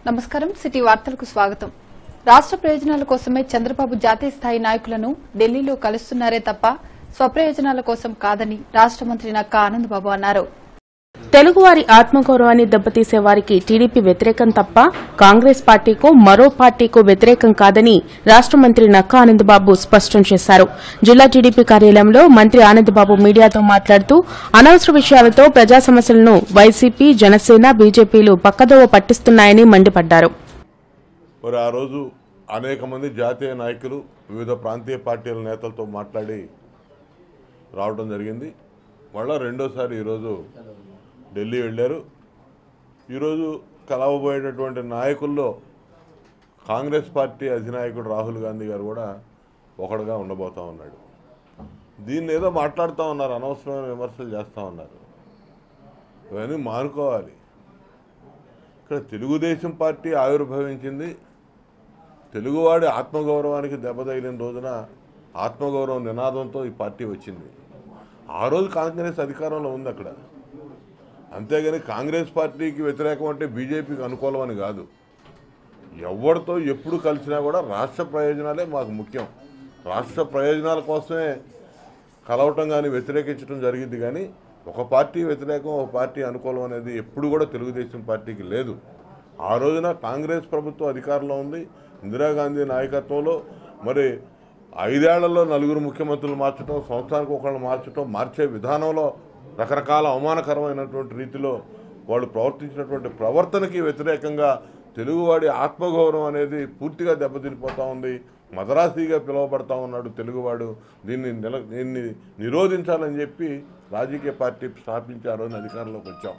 నమస్కారం సిటీ వార్తలకు స్వాగతం రాష్ట్ర ప్రయోజనాల కోసమే చంద్రబాబు జాతీయ స్థాయి నాయకులను ఢిల్లీలో కలుస్తున్నారే తప్ప స్వప్రయోజనాల కోసం కాదని రాష్ట్ర మంత్రి నక్కా ఆనందబాబు అన్నారు తెలుగువారి ఆత్మగౌరవాన్ని దెబ్బతీసే వారికి టీడీపీ వ్యతిరేకం తప్ప కాంగ్రెస్ పార్టీకు మరో పార్టీకు వ్యతిరేకం కాదని రాష్ట మంత్రి నక్కా ఆనందబాబు స్పష్టం చేశారు జిల్లా టీడీపీ కార్యాలయంలో మంత్రి ఆనందబాబు మీడియాతో మాట్లాడుతూ అనవసర విషయాలతో ప్రజా సమస్యలను వైసీపీ జనసేన బీజేపీలు పక్కదోవ పట్టిస్తున్నాయని మండిపడ్డారు మరి ఆ రోజు అనేక మంది జాతీయ నాయకులు వివిధ ప్రాంతీయ పార్టీల నేతలతో మాట్లాడి రావడం జరిగింది మళ్ళా రెండోసారి ఈరోజు ఢిల్లీ వెళ్ళారు ఈరోజు కలవబోయేటటువంటి నాయకుల్లో కాంగ్రెస్ పార్టీ అధినాయకుడు రాహుల్ గాంధీ గారు కూడా ఒకడుగా ఉండబోతా ఉన్నాడు దీన్ని ఏదో మాట్లాడుతూ ఉన్నారు అనవసరమైన విమర్శలు చేస్తూ ఉన్నారు ఇవన్నీ మానుకోవాలి ఇక్కడ తెలుగుదేశం పార్టీ ఆవిర్భవించింది తెలుగువాడి ఆత్మగౌరవానికి దెబ్బతగిలిన రోజున ఆత్మగౌరవం నినాదంతో ఈ పార్టీ వచ్చింది ఆ రోజు కాంగ్రెస్ అధికారంలో ఉంది అక్కడ అంతేగాని కాంగ్రెస్ పార్టీకి వ్యతిరేకం అంటే బీజేపీకి అనుకూలం అని కాదు ఎవరితో ఎప్పుడు కలిసినా కూడా రాష్ట్ర ప్రయోజనాలే మాకు ముఖ్యం రాష్ట్ర ప్రయోజనాల కోసమే కలవటం కానీ వ్యతిరేకించడం జరిగింది కానీ ఒక పార్టీ వ్యతిరేకం ఒక పార్టీ అనుకూలం అనేది ఎప్పుడు కూడా తెలుగుదేశం పార్టీకి లేదు ఆ రోజున కాంగ్రెస్ ప్రభుత్వం అధికారంలో ఉంది ఇందిరాగాంధీ నాయకత్వంలో మరి ఐదేళ్లలో నలుగురు ముఖ్యమంత్రులు మార్చడం సంవత్సరానికి ఒకళ్ళు మార్చడం మార్చే విధానంలో రకరకాల అవమానకరమైనటువంటి రీతిలో వాళ్ళు ప్రవర్తించినటువంటి ప్రవర్తనకి వ్యతిరేకంగా తెలుగువాడి ఆత్మగౌరవం అనేది పూర్తిగా దెబ్బతినిపోతా ఉంది మదరాసీగా పిలువబడతా ఉన్నాడు తెలుగువాడు దీన్ని నిల దీన్ని నిరోధించాలని చెప్పి రాజకీయ పార్టీ స్థాపించి ఆ రోజున అధికారంలోకి వచ్చాం